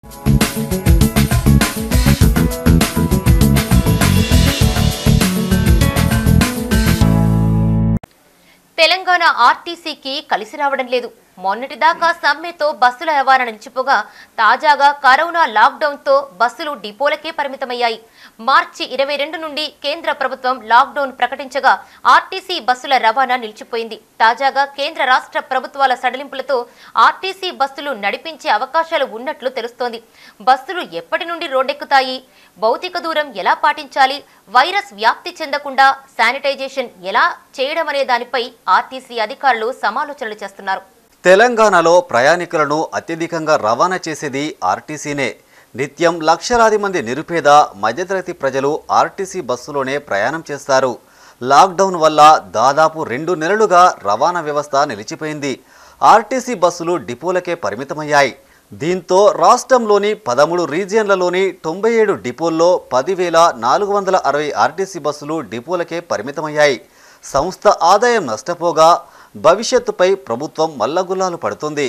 తెలంగాణ ఆర్టీసీకి కలిసి రావడం లేదు మొన్నటిదాకా సమ్మెతో బస్సుల రవాణా నిలిచిపోగా తాజాగా కరోనా లాక్డౌన్తో బస్సులు డిపోలకే పరిమితమయ్యాయి మార్చి ఇరవై రెండు నుండి కేంద్ర ప్రభుత్వం లాక్డౌన్ ప్రకటించగా ఆర్టీసీ బస్సుల రవాణా నిలిచిపోయింది తాజాగా కేంద్ర రాష్ట్ర ప్రభుత్వాల సడలింపులతో ఆర్టీసీ బస్సులు నడిపించే అవకాశాలు ఉన్నట్లు తెలుస్తోంది బస్సులు ఎప్పటి నుండి రోడ్డెక్కుతాయి భౌతిక దూరం ఎలా పాటించాలి వైరస్ వ్యాప్తి చెందకుండా శానిటైజేషన్ ఎలా చేయడం అనే దానిపై ఆర్టీసీ అధికారులు సమాలోచనలు చేస్తున్నారు తెలంగాణలో ప్రయాణికులను అత్యధికంగా రవాణా చేసేది ఆర్టీసీనే నిత్యం లక్షలాది మంది నిరుపేద మధ్యతరగతి ప్రజలు ఆర్టీసీ బస్సులోనే ప్రయాణం చేస్తారు లాక్డౌన్ వల్ల దాదాపు రెండు నెలలుగా రవాణా వ్యవస్థ నిలిచిపోయింది ఆర్టీసీ బస్సులు డిపోలకే పరిమితమయ్యాయి దీంతో రాష్ట్రంలోని పదమూడు రీజియన్లలోని తొంభై ఏడు డిపోల్లో పదివేల నాలుగు వందల అరవై ఆర్టీసీ బస్సులు డిపోలకే పరిమితమయ్యాయి సంస్థ ఆదాయం నష్టపోగా భవిష్యత్తుపై ప్రభుత్వం మల్లగుల్లాలు పడుతుంది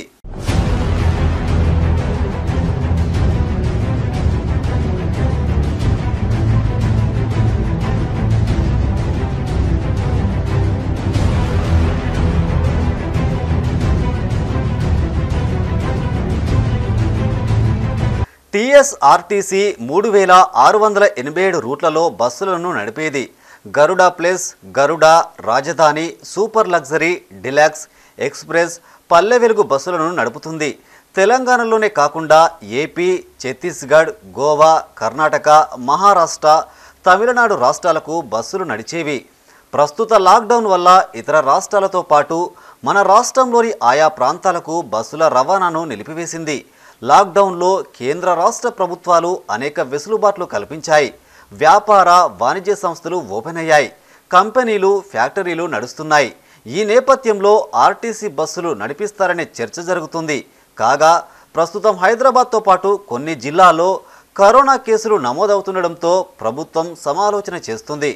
టీఎస్ఆర్టీసీ మూడు వేల ఆరు వందల ఎనభై ఏడు రూట్లలో బస్సులను నడిపేది గరుడ ప్లస్ గరుడ రాజధాని సూపర్ లగ్జరీ డిలాక్స్ ఎక్స్ప్రెస్ పల్లె వెలుగు బస్సులను నడుపుతుంది తెలంగాణలోనే కాకుండా ఏపీ ఛత్తీస్గఢ్ గోవా కర్ణాటక మహారాష్ట్ర తమిళనాడు రాష్ట్రాలకు బస్సులు నడిచేవి ప్రస్తుత లాక్డౌన్ వల్ల ఇతర రాష్ట్రాలతో పాటు మన రాష్ట్రంలోని ఆయా ప్రాంతాలకు బస్సుల రవాణాను నిలిపివేసింది లాక్డౌన్లో కేంద్ర రాష్ట్ర ప్రభుత్వాలు అనేక వెసులుబాట్లు కల్పించాయి వ్యాపార వాణిజ్య సంస్థలు ఓపెన్ అయ్యాయి కంపెనీలు ఫ్యాక్టరీలు నడుస్తున్నాయి ఈ నేపథ్యంలో ఆర్టీసీ బస్సులు నడిపిస్తారనే చర్చ జరుగుతుంది కాగా ప్రస్తుతం హైదరాబాద్తో పాటు కొన్ని జిల్లాల్లో కరోనా కేసులు నమోదవుతుండడంతో ప్రభుత్వం సమాలోచన చేస్తుంది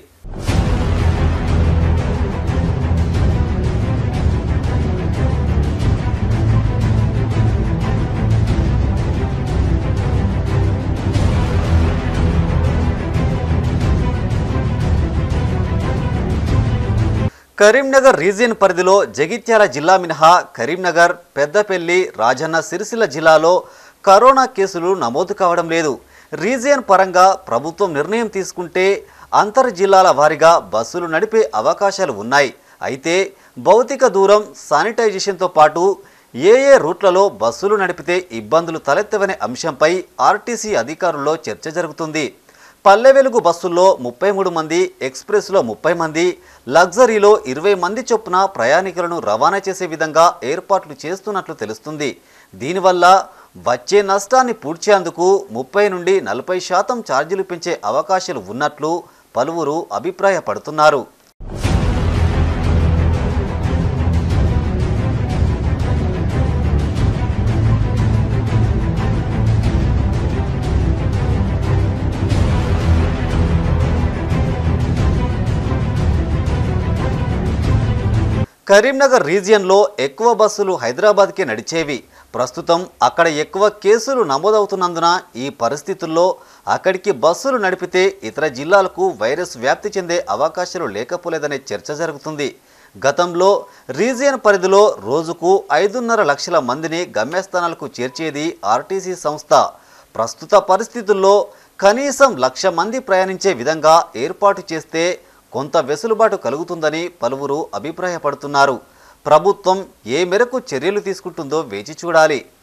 కరీంనగర్ రీజియన్ పరిధిలో జగిత్యాల జిల్లా మినహా కరీంనగర్ పెద్దపల్లి రాజన్న సిరిసిల్ల జిల్లాలో కరోనా కేసులు నమోదు కావడం లేదు రీజియన్ పరంగా ప్రభుత్వం నిర్ణయం తీసుకుంటే అంతర్ జిల్లాల వారీగా బస్సులు నడిపే అవకాశాలు ఉన్నాయి అయితే భౌతిక దూరం శానిటైజేషన్తో పాటు ఏ ఏ రూట్లలో బస్సులు నడిపితే ఇబ్బందులు తలెత్తవనే అంశంపై ఆర్టీసీ అధికారుల్లో చర్చ జరుగుతుంది పల్లె వెలుగు బస్సుల్లో ముప్పై మూడు మంది ఎక్స్ప్రెస్లో ముప్పై మంది లగ్జరీలో ఇరవై మంది చొప్పున ప్రయాణికులను రవాణా చేసే విధంగా ఏర్పాట్లు చేస్తున్నట్లు తెలుస్తుంది దీనివల్ల వచ్చే నష్టాన్ని పూడ్చేందుకు ముప్పై నుండి నలభై శాతం ఛార్జీలు పెంచే అవకాశాలు ఉన్నట్లు పలువురు అభిప్రాయపడుతున్నారు కరీంనగర్ రీజియన్లో ఎక్కువ బస్సులు హైదరాబాద్కే నడిచేవి ప్రస్తుతం అక్కడ ఎక్కువ కేసులు నమోదవుతున్నందున ఈ పరిస్థితుల్లో అక్కడికి బస్సులు నడిపితే ఇతర జిల్లాలకు వైరస్ వ్యాప్తి చెందే అవకాశాలు లేకపోలేదనే చర్చ జరుగుతుంది గతంలో రీజియన్ పరిధిలో రోజుకు ఐదున్నర లక్షల మందిని గమ్యస్థానాలకు చేర్చేది ఆర్టీసీ సంస్థ ప్రస్తుత పరిస్థితుల్లో కనీసం లక్ష మంది ప్రయాణించే విధంగా ఏర్పాటు చేస్తే కొంత వెసులుబాటు కలుగుతుందని పలువురు అభిప్రాయపడుతున్నారు ప్రభుత్వం ఏ మేరకు చర్యలు తీసుకుంటుందో వేచి చూడాలి